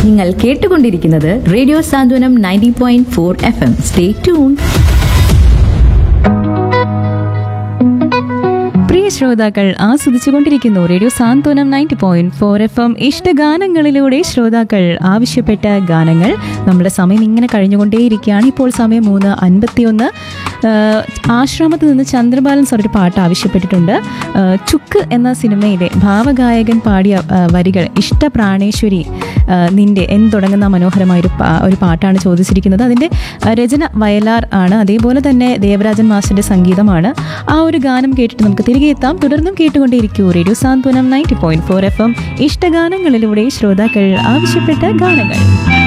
നിങ്ങൾ കേട്ടുകൊണ്ടിരിക്കുന്നത് radio Santhwanam ninety point four F M stay tune പ്രിയ ശ്രോതാക്കൾ ആസ്വദിച്ചുകൊണ്ടിരിക്കുന്നു radio Santhwanam ninety point four F M ഇഷ്ടഗാനങ്ങളിലൂടെ ശ്രോതാക്കൾ ആവശ്യപ്പെട്ട ഗാനങ്ങൾ നമ്മുടെ സമയം ഇങ്ങനെ കഴിഞ്ഞുകൊണ്ടേയിരിക്കുകയാണ് ഇപ്പോൾ സമയം മൂന്ന് അൻപത്തിയൊന്ന് ആഹ് ആശ്രമത്തിൽ നിന്ന് ചന്ദ്രബാലൻ സാർ ഒരു പാട്ട് ആവശ്യപ്പെട്ടിട്ടുണ്ട് ആഹ് ചുക്ക് എന്ന സിനിമയിലെ ഭാവഗായകൻ പാടിയ ആഹ് വരികൾ ഇഷ്ടപ്രാണേശ്വരി ആഹ് നിന്റെ എന്ന് തുടങ്ങുന്ന മനോഹരമായ ഒരു പാ- ഒരു പാട്ടാണ് ചോദിച്ചിരിക്കുന്നത് അതിൻ്റെ ആഹ് രചന വയലാർ ആണ് അതേപോലെ തന്നെ ദേവരാജൻ മാസ്റ്ററിന്റെ സംഗീതമാണ് ആ ഒരു ഗാനം കേട്ടിട്ട് നമുക്ക് തിരികെ എത്താം തുടർന്നും കേട്ടുകൊണ്ടേയിരിക്കൂ radio Santhwanam ninety point four F M ഇഷ്ടഗാനങ്ങളിലൂടെ ശ്രോതാക്കൾ ആവശ്യപ്പെട്ട ഗാനങ്ങൾ